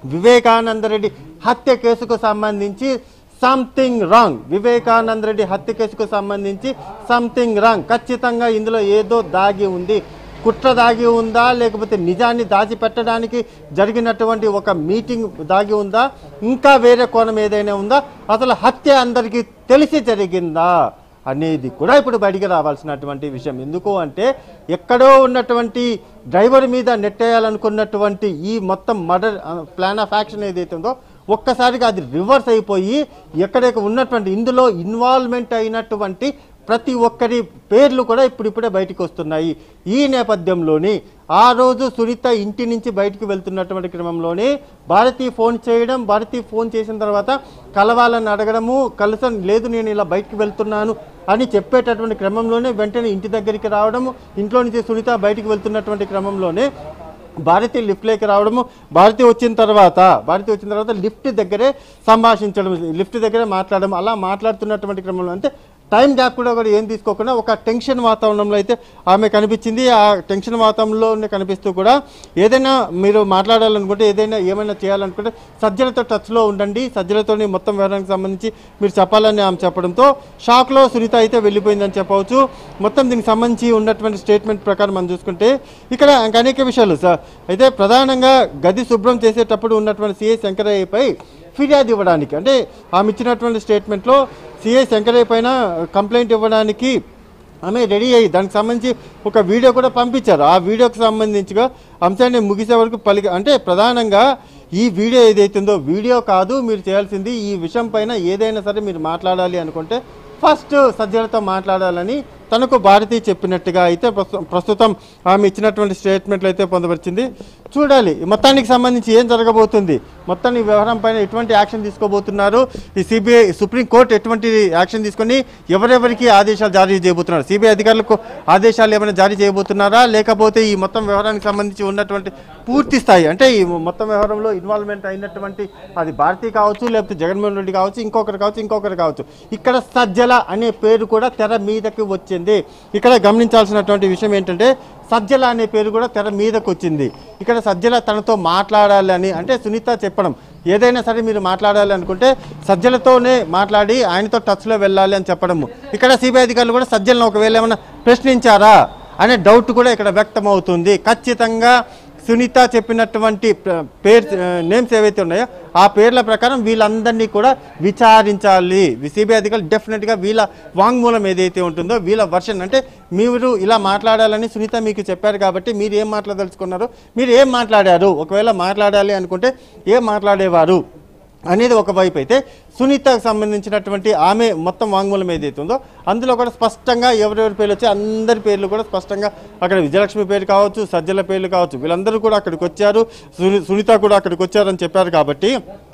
వివేకానంద రెడ్డి హత్య కేసుకు సంబంధించి సంథింగ్ రాంగ్ వివేకానంద రెడ్డి హత్య కేసుకు సంబంధించి సంథింగ్ రాంగ్ ఖచ్చితంగా ఇందులో ఏదో దాగి ఉంది కుట్ర దాగి ఉందా లేకపోతే నిజాన్ని దాచిపెట్టడానికి జరిగినటువంటి ఒక మీటింగ్ దాగి ఉందా ఇంకా వేరే కోణం ఏదైనా ఉందా అసలు హత్య అందరికీ తెలిసి జరిగిందా అనేది కూడా ఇప్పుడు బయటికి రావాల్సినటువంటి విషయం ఎందుకు అంటే ఎక్కడో ఉన్నటువంటి డ్రైవర్ మీద నెట్టేయాలనుకున్నటువంటి ఈ మొత్తం మర్డర్ ప్లాన్ ఆఫ్ యాక్షన్ ఏదైతే ఉందో ఒక్కసారిగా అది రివర్స్ అయిపోయి ఎక్కడెక్క ఉన్నటువంటి ఇందులో ఇన్వాల్వ్మెంట్ అయినటువంటి ప్రతి ఒక్కరి పేర్లు కూడా ఇప్పుడిప్పుడే బయటికి వస్తున్నాయి ఈ నేపథ్యంలోని ఆ రోజు సునీత ఇంటి నుంచి బయటికి వెళ్తున్నటువంటి క్రమంలోనే భారతి ఫోన్ చేయడం భారతి ఫోన్ చేసిన తర్వాత కలవాలని అడగడము కలసం లేదు నేను ఇలా బయటికి వెళ్తున్నాను అని చెప్పేటటువంటి క్రమంలోనే వెంటనే ఇంటి దగ్గరికి రావడము ఇంట్లో నుంచి సునీత బయటికి వెళ్తున్నటువంటి క్రమంలోనే భారతి లిఫ్ట్లోకి రావడము భారతి వచ్చిన తర్వాత భారతి వచ్చిన తర్వాత లిఫ్ట్ దగ్గరే సంభాషించడం లిఫ్ట్ దగ్గరే మాట్లాడడం అలా మాట్లాడుతున్నటువంటి క్రమంలో అంటే టైం గ్యాప్ కూడా కూడా ఏం తీసుకోకుండా ఒక టెన్షన్ వాతావరణంలో అయితే ఆమె కనిపించింది ఆ టెన్షన్ వాతావరణంలోనే కనిపిస్తూ కూడా ఏదైనా మీరు మాట్లాడాలనుకుంటే ఏదైనా ఏమైనా చేయాలనుకుంటే సజ్జలతో టచ్లో ఉండండి సజ్జలతోని మొత్తం వివరానికి సంబంధించి మీరు చెప్పాలని ఆమె చెప్పడంతో షాక్లో సునీత అయితే వెళ్ళిపోయిందని చెప్పవచ్చు మొత్తం దీనికి సంబంధించి ఉన్నటువంటి స్టేట్మెంట్ ప్రకారం మనం చూసుకుంటే ఇక్కడ ఇంకా అనేక విషయాలు సార్ అయితే ప్రధానంగా గది శుభ్రం చేసేటప్పుడు ఉన్నటువంటి సిఐ శంకరయ్యపై ఫిర్యాదు ఇవ్వడానికి అంటే ఆమె ఇచ్చినటువంటి స్టేట్మెంట్లో సిఐ శంకరయ్య పైన కంప్లైంట్ ఇవ్వడానికి ఆమె రెడీ అయ్యి దానికి సంబంధించి ఒక వీడియో కూడా పంపించారు ఆ వీడియోకి సంబంధించిగా అంశాన్ని ముగిసే వరకు పలికి అంటే ప్రధానంగా ఈ వీడియో ఏదైతుందో వీడియో కాదు మీరు చేయాల్సింది ఈ విషయం పైన ఏదైనా సరే మీరు మాట్లాడాలి అనుకుంటే ఫస్ట్ సజ్జలతో మాట్లాడాలని తనకు భారతి చెప్పినట్టుగా అయితే ప్రస్తు- ప్రస్తుతం ఆమె ఇచ్చినటువంటి స్టేట్మెంట్లు అయితే పొందపరిచింది చూడాలి మొత్తానికి సంబంధించి ఏం జరగబోతుంది మొత్తం ఈ వ్యవహారం పైన ఎటువంటి యాక్షన్ తీసుకోబోతున్నారు ఈ సిబిఐ సుప్రీంకోర్టు ఎటువంటి యాక్షన్ తీసుకొని ఎవరెవరికి ఆదేశాలు జారీ చేయబోతున్నారు సిబిఐ అధికారులకు ఆదేశాలు ఏమైనా జారీ చేయబోతున్నారా లేకపోతే ఈ మొత్తం వ్యవహారానికి సంబంధించి ఉన్నటువంటి పూర్తి స్థాయి అంటే ఈ మొత్తం వ్యవహారంలో ఇన్వాల్వ్మెంట్ అయినటువంటి అది భారతి కావచ్చు లేకపోతే జగన్మోహన్ రెడ్డి కావచ్చు ఇంకొకరు కావచ్చు ఇంకొకరు కావచ్చు ఇక్కడ సజ్జల అనే పేరు కూడా తెర మీదకి వచ్చింది ఇక్కడ గమనించాల్సినటువంటి విషయం ఏంటంటే సజ్జల అనే పేరు కూడా తెర మీదకి వచ్చింది ఇక్కడ సజ్జల తనతో మాట్లాడాలి అని అంటే సునీత చెప్పడం ఏదైనా సరే మీరు మాట్లాడాలి అనుకుంటే సజ్జలతోనే మాట్లాడి ఆయనతో టచ్లో వెళ్ళాలి అని చెప్పడము ఇక్కడ సిబిఐ అధికారులు కూడా సజ్జలను ఒకవేళ ఏమైనా ప్రశ్నించారా అనే డౌట్ కూడా ఇక్కడ వ్యక్తమవుతుంది ఖచ్చితంగా సునీత చెప్పినటువంటి ప- పేర్ నేమ్స్ ఏవైతే ఉన్నాయో ఆ పేర్ల ప్రకారం వీళ్ళందరినీ కూడా విచారించాలి సిబిఐ అధికారులు డెఫినెట్గా వీళ్ళ వాంగ్మూలం ఏదైతే ఉంటుందో వీళ్ళ వర్షన్ అంటే మీరు ఇలా మాట్లాడాలని సునీత మీకు చెప్పారు కాబట్టి మీరు ఏం మాట్లాడదలుచుకున్నారు మీరు ఏం మాట్లాడారు ఒకవేళ మాట్లాడాలి అనుకుంటే ఏం మాట్లాడేవారు అనేది ఒకవైపు అయితే సునీతకు సంబంధించినటువంటి ఆమె మొత్తం వాంగ్మూలం ఏదైతే ఉందో అందులో కూడా స్పష్టంగా ఎవరెవరి పేర్లు వచ్చి అందరి పేర్లు కూడా స్పష్టంగా అక్కడ విజయలక్ష్మి పేరు కావచ్చు సజ్జల పేర్లు కావచ్చు వీళ్ళందరూ కూడా అక్కడికి వచ్చారు సుని- సునీత కూడా అక్కడికి వచ్చారని చెప్పారు కాబట్టి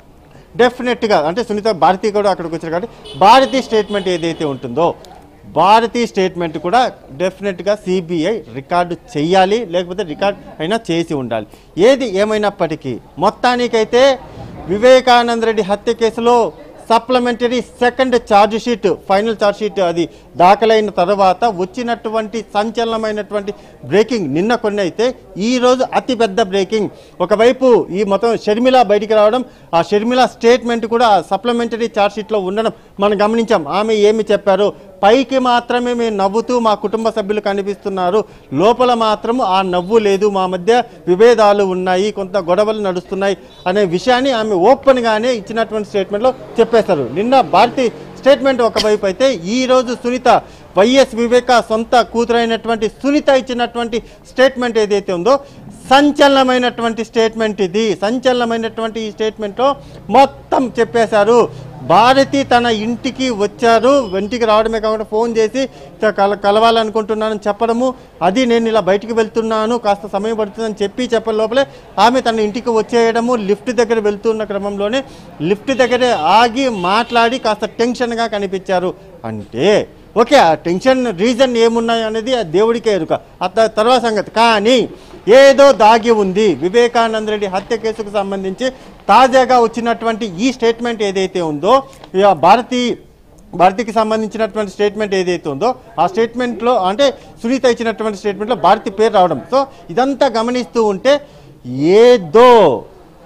డెఫినెట్గా అంటే సునీత భారతి కూడా అక్కడికి వచ్చారు కాబట్టి భారతీ స్టేట్మెంట్ ఏదైతే ఉంటుందో భారతీ స్టేట్మెంట్ కూడా డెఫినెట్గా సిబిఐ రికార్డు చెయ్యాలి లేకపోతే రికార్డ్ అయినా చేసి ఉండాలి ఏది ఏమైనప్పటికీ మొత్తానికైతే వివేకానంద రెడ్డి హత్య కేసులో supplementary second charge sheet final charge sheet అది దాఖలైన తర్వాత వచ్చినటువంటి సంచలనమైనటువంటి బ్రేకింగ్ నిన్న కొన్ని అయితే ఈ రోజు అతి పెద్ద బ్రేకింగ్ ఒకవైపు ఈ మొత్తం షర్మిల బయటికి రావడం ఆ షర్మిల స్టేట్మెంట్ కూడా సప్లిమెంటరీ ఛార్జ్ షీట్లో ఉండడం మనం గమనించాం ఆమె ఏమి చెప్పారు పైకి మాత్రమే మేము నవ్వుతూ మా కుటుంబ సభ్యులు కనిపిస్తున్నారు లోపల మాత్రం ఆ నవ్వు లేదు మా మధ్య విభేదాలు ఉన్నాయి కొంత గొడవలు నడుస్తున్నాయి అనే విషయాన్ని ఆమె ఓపెన్గానే ఇచ్చినటువంటి స్టేట్మెంట్లో చెప్పేశారు నిన్న భారతి స్టేట్మెంట్ ఒకవైపు అయితే ఈ రోజు సునీత వైఎస్ వివేక సొంత కూతురైనటువంటి సునీత ఇచ్చినటువంటి స్టేట్మెంట్ ఏదైతే ఉందో సంచలనమైనటువంటి స్టేట్మెంట్ ఇది సంచలనమైనటువంటి ఈ స్టేట్మెంట్లో మొత్తం చెప్పేశారు భారతి తన ఇంటికి వచ్చారు ఇంటికి రావడమే కాకుండా ఫోన్ చేసి "ఇట్లా కల కలవాలనుకుంటున్నానని చెప్పడము అది నేను ఇలా బయటికి వెళ్తున్నాను కాస్త సమయం పడుతుందని చెప్పి చెప్పే లోపలే ఆమె తన ఇంటికి వచ్చేయడము లిఫ్ట్ దగ్గర వెళ్తున్న క్రమంలోనే లిఫ్ట్ దగ్గరే ఆగి మాట్లాడి కాస్త టెన్షన్గా కనిపించారు అంటే ఓకే ఆ టెన్షన్ రీజన్ ఏమున్నాయి అనేది ఆ దేవుడికే ఎరుక ఆ త- తర్వాత సంగతి కానీ ఏదో దాగి ఉంది వివేకానంద రెడ్డి హత్య కేసుకు సంబంధించి తాజాగా వచ్చినటువంటి ఈ స్టేట్మెంట్ ఏదైతే ఉందో ఇక భారతీ భారతికి సంబంధించినటువంటి స్టేట్మెంట్ ఏదైతే ఉందో ఆ స్టేట్మెంట్లో అంటే సునీత ఇచ్చినటువంటి స్టేట్మెంట్లో భారతి పేరు రావడం సో ఇదంతా గమనిస్తూ ఉంటే ఏదో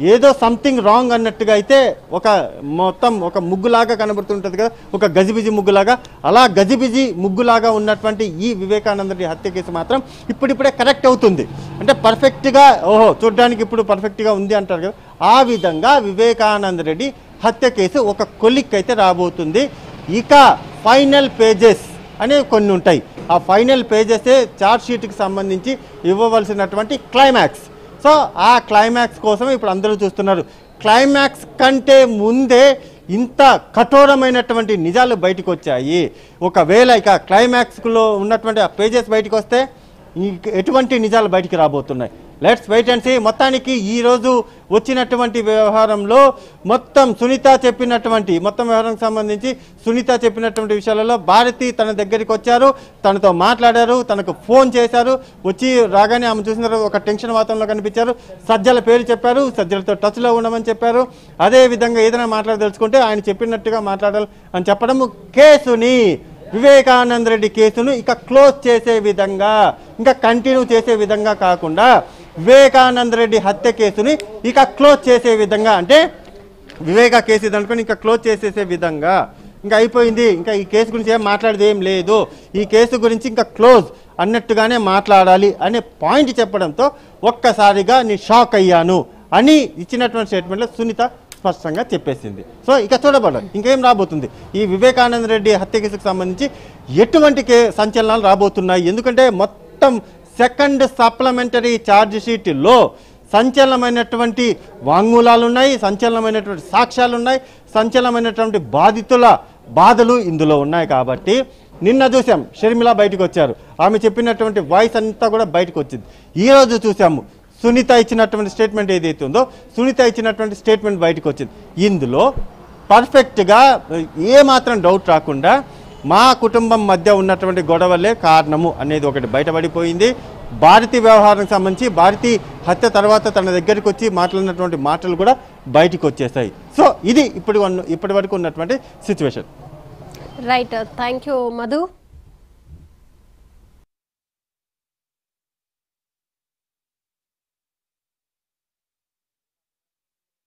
ఏదో సంథింగ్ రాంగ్ అన్నట్టుగా అయితే ఒక మొత్తం ఒక ముగ్గులాగా కనబడుతుంటుంది కదా ఒక గజిబిజి ముగ్గులాగా అలా గజిబిజి ముగ్గులాగా ఉన్నటువంటి ఈ వివేకానంద రెడ్డి హత్య కేసు మాత్రం ఇప్పుడిప్పుడే కరెక్ట్ అవుతుంది అంటే పర్ఫెక్ట్గా ఓహో చూడడానికి ఇప్పుడు పర్ఫెక్ట్గా ఉంది అంటారు కదా ఆ విధంగా వివేకానంద రెడ్డి హత్య కేసు ఒక కొలిక్ అయితే రాబోతుంది ఇక ఫైనల్ పేజెస్ అనేవి కొన్ని ఉంటాయి ఆ ఫైనల్ పేజెసే చార్జ్ షీట్కి సంబంధించి ఇవ్వవలసినటువంటి క్లైమాక్స్ సో ఆ క్లైమాక్స్ కోసం ఇప్పుడు అందరూ చూస్తున్నారు క్లైమాక్స్ కంటే ముందే ఇంత కఠోరమైనటువంటి నిజాలు బయటకు వచ్చాయి ఒకవేళ ఇక క్లైమాక్స్లో ఉన్నటువంటి ఆ పేజెస్ బయటకు వస్తే ఇంక ఎటువంటి నిజాలు బయటికి రాబోతున్నాయి లెట్స్ వెయిట్ అండ్ సీ మొత్తానికి ఈ రోజు వచ్చినటువంటి వ్యవహారంలో మొత్తం సునీత చెప్పినటువంటి మొత్తం వ్యవహారానికి సంబంధించి సునీత చెప్పినటువంటి విషయాలలో భారతి తన దగ్గరికి వచ్చారు తనతో మాట్లాడారు తనకు ఫోన్ చేశారు వచ్చి రాగానే ఆమె చూసిన తర్వాత ఒక టెన్షన్ వాతావరణంలో కనిపించారు సజ్జల పేరు చెప్పారు సజ్జలతో టచ్లో ఉండమని చెప్పారు అదే విధంగా ఏదైనా మాట్లాడదలుచుకుంటే ఆయన చెప్పినట్టుగా మాట్లాడాలి అని చెప్పడం కేసుని వివేకానంద రెడ్డి కేసును ఇక క్లోజ్ చేసే విధంగా ఇంకా కంటిన్యూ చేసే విధంగా కాకుండా వివేకానంద రెడ్డి హత్య కేసుని ఇక క్లోజ్ చేసే విధంగా అంటే వివేక కేసు ఇది అనుకుని ఇంకా క్లోజ్ చేసేసే విధంగా ఇంకా అయిపోయింది ఇంకా ఈ కేసు గురించి ఏం మాట్లాడేది ఏం లేదు ఈ కేసు గురించి ఇంకా క్లోజ్ అన్నట్టుగానే మాట్లాడాలి అనే పాయింట్ చెప్పడంతో ఒక్కసారిగా నేను షాక్ అయ్యాను అని ఇచ్చినటువంటి స్టేట్మెంట్లో సునీత స్పష్టంగా చెప్పేసింది సో ఇక చూడబడాలి ఇంకేం రాబోతుంది ఈ వివేకానంద రెడ్డి హత్య కేసుకు సంబంధించి ఎటువంటి కే సంచలనాలు రాబోతున్నాయి ఎందుకంటే మొత్తం సెకండ్ సప్లిమెంటరీ ఛార్జ్ షీట్లో సంచలనమైనటువంటి వాంగ్మూలాలు ఉన్నాయి సంచలనమైనటువంటి సాక్ష్యాలు ఉన్నాయి సంచలనమైనటువంటి బాధితుల బాధలు ఇందులో ఉన్నాయి కాబట్టి నిన్న చూసాం షర్మిల బయటకు వచ్చారు ఆమె చెప్పినటువంటి వాయిస్ అంతా కూడా బయటకు వచ్చింది ఈ రోజు చూసాము సునీత ఇచ్చినటువంటి స్టేట్మెంట్ ఏదైతే ఉందో సునీత ఇచ్చినటువంటి స్టేట్మెంట్ బయటకు వచ్చింది ఇందులో పర్ఫెక్ట్గా ఏ మాత్రం డౌట్ రాకుండా మా కుటుంబం మధ్య ఉన్నటువంటి గొడవలే కారణము అనేది ఒకటి బయటపడిపోయింది భారతి వ్యవహారానికి సంబంధించి భారతి హత్య తర్వాత తన దగ్గరికి వచ్చి మాట్లాడినటువంటి మాటలు కూడా బయటికి వచ్చేసాయి సో ఇది ఇప్పుడు ఇప్పటి వరకు ఉన్నటువంటి situation right thank you Madhu